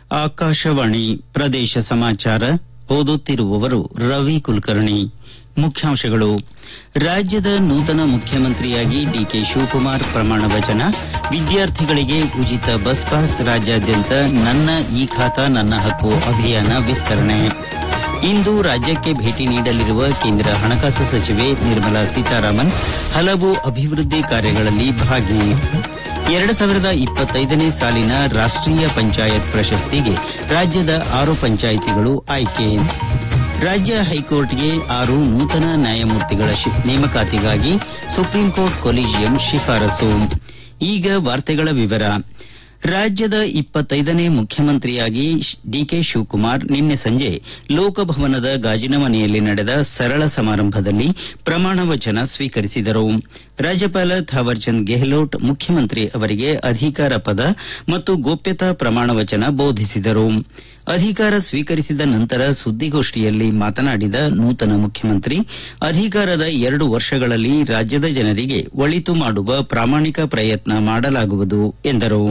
ಆಕಾಶವಾಣಿ ಪ್ರದೇಶ ಸಮಾಚಾರ ಓದುತ್ತಿರುವವರು ರವಿ ಕುಲಕರ್ಣಿ ಮುಖ್ಯಾಂಶಗಳು ರಾಜ್ಯದ ನೂತನ ಮುಖ್ಯಮಂತ್ರಿಯಾಗಿ ಡಿಕೆ ಶಿವಕುಮಾರ್ ಪ್ರಮಾಣ ವಚನ ವಿದ್ಯಾರ್ಥಿಗಳಿಗೆ ಉಚಿತ ಬಸ್ ಪಾಸ್ ರಾಜ್ಯಾದ್ಯಂತ ನನ್ನ ಈ ಖಾತಾ ನನ್ನ ಹಕ್ಕು ಅಭಿಯಾನ ವಿಸ್ತರಣೆ ಇಂದು ರಾಜ್ಯಕ್ಕೆ ಭೇಟಿ ನೀಡಲಿರುವ ಕೇಂದ್ರ ಹಣಕಾಸು ಸಚಿವೆ ನಿರ್ಮಲಾ ಸೀತಾರಾಮನ್ ಹಲವು ಅಭಿವೃದ್ಧಿ ಕಾರ್ಯಗಳಲ್ಲಿ ಭಾಗಿ ಎರಡು ಸಾವಿರದ ಇಪ್ಪತ್ತೈದನೇ ಸಾಲಿನ ರಾಷ್ಟ್ರೀಯ ಪಂಚಾಯತ್ ಪ್ರಶಸ್ತಿಗೆ ರಾಜ್ಯದ ಆರು ಪಂಚಾಯಿತಿಗಳು ಆಯ್ಕೆ ರಾಜ್ಯ ಹೈಕೋರ್ಟ್ಗೆ ಆರು ನೂತನ ನ್ಯಾಯಮೂರ್ತಿಗಳ ಶಿ- ನೇಮಕಾತಿಗಾಗಿ ಸುಪ್ರೀಂ ಕೋರ್ಟ್ ಕೊಲಿಜಿಯಂ ಶಿಫಾರಸು ಈಗ ವಾರ್ತೆಗಳ ವಿವರ ರಾಜ್ಯದ ಇಪ್ಪತ್ತೈದನೇ ಮುಖ್ಯಮಂತ್ರಿಯಾಗಿ ಶ್- ಡಿಕೆ ಶಿವಕುಮಾರ್ ನಿನ್ನೆ ಸಂಜೆ ಲೋಕಭವನದ ಗಾಜಿನ ಮನೆಯಲ್ಲಿ ನಡೆದ ಸರಳ ಸಮಾರಂಭದಲ್ಲಿ ಪ್ರಮಾಣ ವಚನ ಸ್ವೀಕರಿಸಿದರು ರಾಜ್ಯಪಾಲ ಥಾವರ್ಚಂದ್ ಗೆಹ್ಲೋಟ್ ಮುಖ್ಯಮಂತ್ರಿ ಅವರಿಗೆ ಅಧಿಕಾರ ಪದ ಮತ್ತು ಗೋಪ್ಯತಾ ಪ್ರಮಾಣ ವಚನ ಬೋಧಿಸಿದರು ಅಧಿಕಾರ ಸ್ವೀಕರಿಸಿದ ನಂತರ ಸುದ್ದಿಗೋಷ್ಠಿಯಲ್ಲಿ ಮಾತನಾಡಿದ ನೂತನ ಮುಖ್ಯಮಂತ್ರಿ ಅಧಿಕಾರದ ಎರಡು ವರ್ಷಗಳಲ್ಲಿ ರಾಜ್ಯದ ಜನರಿಗೆ ಒಳಿತು ಮಾಡುವ ಪ್ರಾಮಾಣಿಕ ಪ್ರಯತ್ನ ಮಾಡಲಾಗುವುದು ಎಂದರು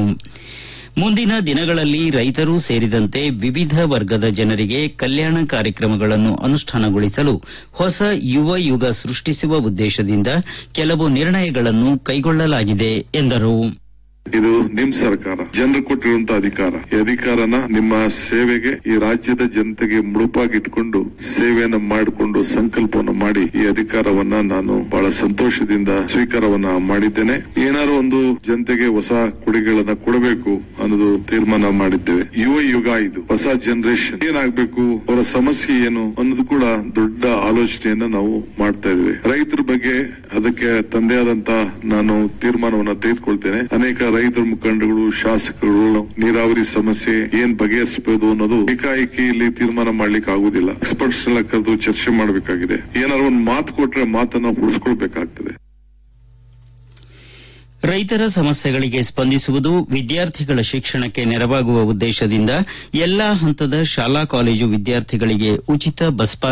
ಮುಂದಿನ ದಿನಗಳಲ್ಲಿ ರೈತರೂ ಸೇರಿದಂತೆ ವಿವಿಧ ವರ್ಗದ ಜನರಿಗೆ ಕಲ್ಯಾಣ ಕಾರ್ಯಕ್ರಮಗಳನ್ನು ಅನುಷ್ಠಾನಗೊಳಿಸಲು ಹೊಸ ಯುವ ಯುಗ ಸೃಷ್ಟಿಸುವ ಉದ್ದೇಶದಿಂದ ಕೆಲವು ನಿರ್ಣಯಗಳನ್ನು ಕೈಗೊಳ್ಳಲಾಗಿದೆ ಎಂದರು ಇದು ನಿಮ್ ಸರ್ಕಾರ ಜನರು ಕೊಟ್ಟಿರುವಂತ ಅಧಿಕಾರ ಈ ಅಧಿಕಾರನ ನಿಮ್ಮ ಸೇವೆಗೆ ಈ ರಾಜ್ಯದ ಜನತೆಗೆ ಮುಡುಪಾಗಿಟ್ಕೊಂಡು ಸೇವೆಯನ್ನ ಮಾಡಿಕೊಂಡು ಸಂಕಲ್ಪವನ್ನು ಮಾಡಿ ಈ ಅಧಿಕಾರವನ್ನ ನಾನು ಬಹಳ ಸಂತೋಷದಿಂದ ಸ್ವೀಕಾರವನ್ನ ಮಾಡಿದ್ದೇನೆ ಏನಾದ್ರು ಒಂದು ಜನತೆಗೆ ಹೊಸ ಕೊಡುಗೆಗಳನ್ನ ಕೊಡಬೇಕು ಅನ್ನೋದು ತೀರ್ಮಾನ ಮಾಡಿದ್ದೇವೆ ಯುವ ಯುಗ ಇದು ಹೊಸ ಜನರೇಷನ್ ಏನಾಗ್ಬೇಕು ಅವರ ಸಮಸ್ಯೆ ಏನು ಅನ್ನೋದು ಕೂಡ ದೊಡ್ಡ ಆಲೋಚನೆಯನ್ನ ನಾವು ಮಾಡ್ತಾ ಇದ್ವಿ ರೈತರ ಬಗ್ಗೆ ಅದಕ್ಕೆ ತಂದೆ ಆದಂತ ನಾನು ತೀರ್ಮಾನವನ್ನ ತೆಗೆದುಕೊಳ್ತೇನೆ ಅನೇಕ ರೈತರ ಮುಖಂಡಗಳು ಶಾಸಕರು ನೀರಾವರಿ ಸಮಸ್ಯೆ ಏನ್ ಬಗೆಹರಿಸಬಹುದು ಅನ್ನೋದು ಏಕಾಏಕಿ ಇಲ್ಲಿ ತೀರ್ಮಾನ ಮಾಡ್ಲಿಕ್ಕೆ ಆಗುದಿಲ್ಲ ಎಕ್ಸ್ಪರ್ಟ್ಸ್ ಎಲ್ಲ ಕರೆದು ಚರ್ಚೆ ಮಾಡಬೇಕಾಗಿದೆ ಏನಾದ್ರು ಒಂದು ಮಾತು ಕೊಟ್ರೆ ಮಾತನ್ನ ಉಳಿಸ್ಕೊಳ್ಬೇಕಾಗ್ತದೆ ರೈತರ ಸಮಸ್ಯೆಗಳಿಗೆ ಸ್ಪಂದಿಸುವುದು ವಿದ್ಯಾರ್ಥಿಗಳ ಶಿಕ್ಷಣಕ್ಕೆ ನೆರವಾಗುವ ಉದ್ದೇಶದಿಂದ ಎಲ್ಲಾ ಹಂತದ ಶಾಲಾ ಕಾಲೇಜು ವಿದ್ಯಾರ್ಥಿಗಳಿಗೆ ಉಚಿತ ಬಸ್ ಪಾಸ್